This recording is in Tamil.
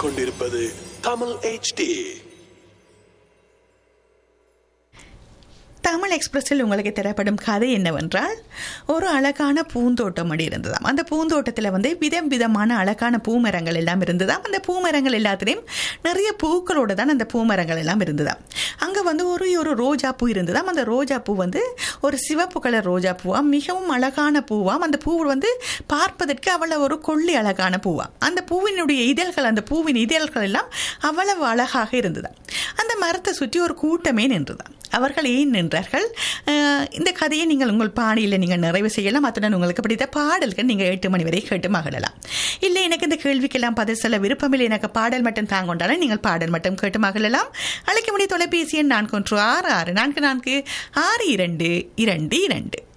கேட்டுக்கொண்டிருப்பது தமிழ் HD தமிழ் எக்ஸ்பிரஸில் உங்களுக்கு தரப்படும் கதை என்னவென்றால் ஒரு அழகான பூந்தோட்டம் அடி இருந்ததாம் அந்த பூந்தோட்டத்தில் வந்து விதம் விதமான அழகான பூமரங்கள் எல்லாம் இருந்ததாம் அந்த பூமரங்கள் எல்லாத்துலேயும் நிறைய பூக்களோட தான் அந்த பூமரங்கள் எல்லாம் இருந்ததாம் அங்கே வந்து ஒரு ஒரு ரோஜா பூ இருந்ததாம் அந்த ரோஜா பூ வந்து ஒரு சிவப்பு கலர் ரோஜா பூவாம் மிகவும் அழகான பூவாம் அந்த பூ வந்து பார்ப்பதற்கு அவ்வளவு ஒரு கொள்ளி அழகான பூவாம் அந்த பூவினுடைய இதழ்கள் அந்த பூவின் இதழ்கள் எல்லாம் அவ்வளவு அழகாக இருந்ததாம் அந்த மரத்தை சுற்றி ஒரு கூட்டமே நின்றுதான் அவர்கள் ஏன் நின்றார்கள் அஹ், இந்த கதையை நீங்கள் உங்கள் பாணியில் நீங்கள் நிறைவு செய்யலாம் அத்துடன் உங்களுக்கு பிடித்த பாடல்கள் நீங்கள் எட்டு மணி வரை கேட்டு மகிழலாம் இல்லை எனக்கு இந்த கேள்விக்கெல்லாம் பதில் சொல்ல விருப்பமில்லை எனக்கு பாடல் மட்டும் தாங்கொண்டாலும் நீங்கள் பாடல் மட்டும் கேட்டு மகிழலாம் அழைக்க முடிய தொலைபேசி எண் நான்கு ஒன்று ஆறு ஆறு நான்கு நான்கு ஆறு இரண்டு இரண்டு இரண்டு